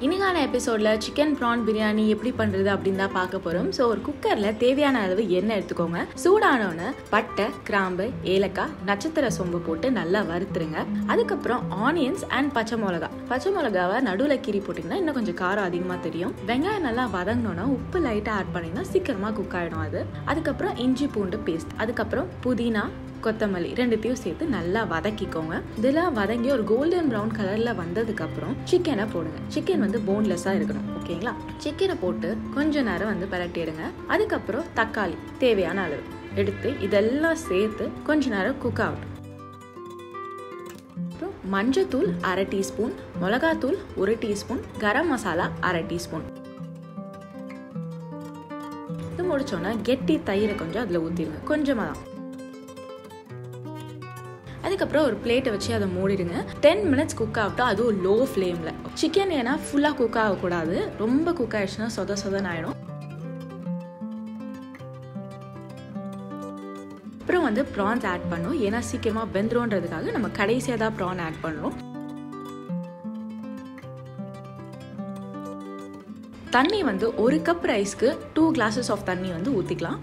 இன்னைக்கான எபிசோடில் chicken prawn biryani எப்படி பண்ணுறது அப்படின்னு தான் பார்க்க போகிறோம் ஸோ ஒரு குக்கரில் தேவையான அளவு எண்ணெய் எடுத்துக்கோங்க சூடானோன்னு பட்டை கிராம்பு ஏலக்காய் நட்சத்திர சோம்பு போட்டு நல்லா வறுத்துருங்க அதுக்கப்புறம் ஆனியன்ஸ் அண்ட் பச்சை மிளகா பச்சை மிளகாவை நடுவில் கீறி போட்டிங்கன்னா இன்னும் கொஞ்சம் காரம் அதிகமாக தெரியும் வெங்காயம் நல்லா வதங்கினோன்னா உப்பு லைட்டாக ஆட் பண்ணிங்கன்னா சீக்கிரமாக குக் ஆகிடும் அது அதுக்கப்புறம் இஞ்சி பூண்டு பேஸ்ட் அதுக்கப்புறம் புதினா கொத்தமல்லி ரெண்டுத்தையும் சேர்த்து நல்லா வதக்கிக்கோங்க இதெல்லாம் வதங்கி ஒரு கோல்டன் ப்ரௌன் கலர்ல வந்ததுக்கு அப்புறம் சிக்கனை போடுங்க சிக்கன் வந்து போன்லெஸ்ஸா இருக்கணும் ஓகேங்களா சிக்கனை போட்டு கொஞ்ச நேரம் வந்து பரட்டிடுங்க அதுக்கப்புறம் தக்காளி தேவையான அளவு எடுத்து இதெல்லாம் சேர்த்து கொஞ்ச நேரம் குக் ஆகட்டும் அப்புறம் மஞ்சத்தூள் அரை டீஸ்பூன் மிளகாத்தூள் ஒரு டீஸ்பூன் கரம் மசாலா அரை டீஸ்பூன் இது முடிச்சோன்னா கெட்டி தயிரை கொஞ்சம் அதில் ஊற்றிடுங்க கொஞ்சமாக தான் அதுக்கப்புறம் ஒரு பிளேட்டை வச்சு அதை மூடிடுங்க டென் மினிட்ஸ் குக் ஆகட்டும் அதுவும் லோ ஃப்ளேமில் சிக்கன் ஏன்னா ஃபுல்லாக குக் ஆகக்கூடாது ரொம்ப குக் ஆயிடுச்சுன்னா சொத சொதன் ஆயிடும் அப்புறம் வந்து ப்ரான்ஸ் ஆட் பண்ணும் ஏன்னா சீக்கிரமாக வெந்துருன்றதுக்காக நம்ம கடைசியாக தான் ப்ரான் ஆட் பண்ணுறோம் தண்ணி வந்து ஒரு கப் ரைஸ்க்கு டூ கிளாஸஸ் ஆஃப் தண்ணி வந்து ஊற்றிக்கலாம்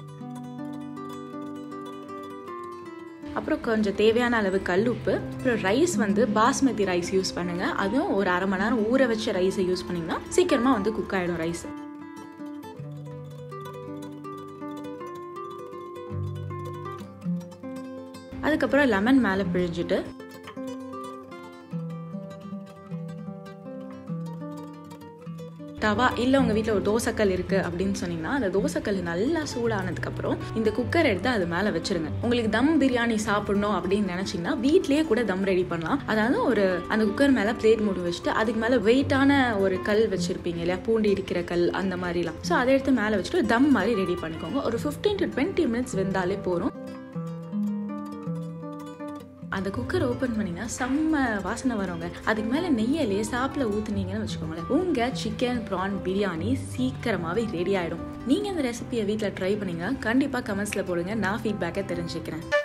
அப்புறம் கொஞ்சம் தேவையான அளவு கல் உப்பு அப்புறம் ரைஸ் வந்து பாஸ்மதி ரைஸ் யூஸ் பண்ணுங்க அதுவும் ஒரு அரை மணி நேரம் ஊற வச்ச ரைஸை யூஸ் பண்ணிங்கன்னா சீக்கிரமா வந்து குக் ஆயிடும் ரைஸ் அதுக்கப்புறம் லெமன் மேலே பிழிஞ்சிட்டு தவா இல்லை உங்கள் வீட்டில் ஒரு தோசைக்கல் இருக்குது அப்படின்னு சொன்னீங்கன்னா அந்த தோசைக்கல் நல்லா சூடானதுக்கப்புறம் இந்த குக்கர் எடுத்து அது மேலே வச்சிருங்க உங்களுக்கு தம் பிரியாணி சாப்பிடணும் அப்படின்னு நினச்சிங்கன்னா வீட்லேயே கூட தம் ரெடி பண்ணலாம் அதாவது ஒரு அந்த குக்கர் மேலே பிளேட் மூடி வச்சுட்டு அதுக்கு மேலே வெயிட்டான ஒரு கல் வச்சுருப்பீங்க இல்லையா பூண்டி இருக்கிற கல் அந்த மாதிரிலாம் ஸோ அதை எடுத்து மேலே வச்சுட்டு தம் மாதிரி ரெடி பண்ணிக்கோங்க ஒரு ஃபிஃப்டீன் டு டுவெண்ட்டி மினிட்ஸ் வெந்தாலே போகிறோம் அந்த குக்கர் ஓப்பன் பண்ணிங்கன்னா செம்ம வாசனை வருங்க அதுக்கு மேலே நெய்யை லேசாப்பில் ஊற்றுனீங்கன்னு வச்சுக்கோங்களேன் உங்கள் சிக்கன் ப்ரான் பிரியாணி சீக்கிரமாகவே ரெடி ஆகிடும் நீங்கள் இந்த ரெசிபியை வீட்டில் ட்ரை பண்ணீங்க கண்டிப்பாக கமெண்ட்ஸில் போடுங்க நான் ஃபீட்பேக்கை தெரிஞ்சுக்கிறேன்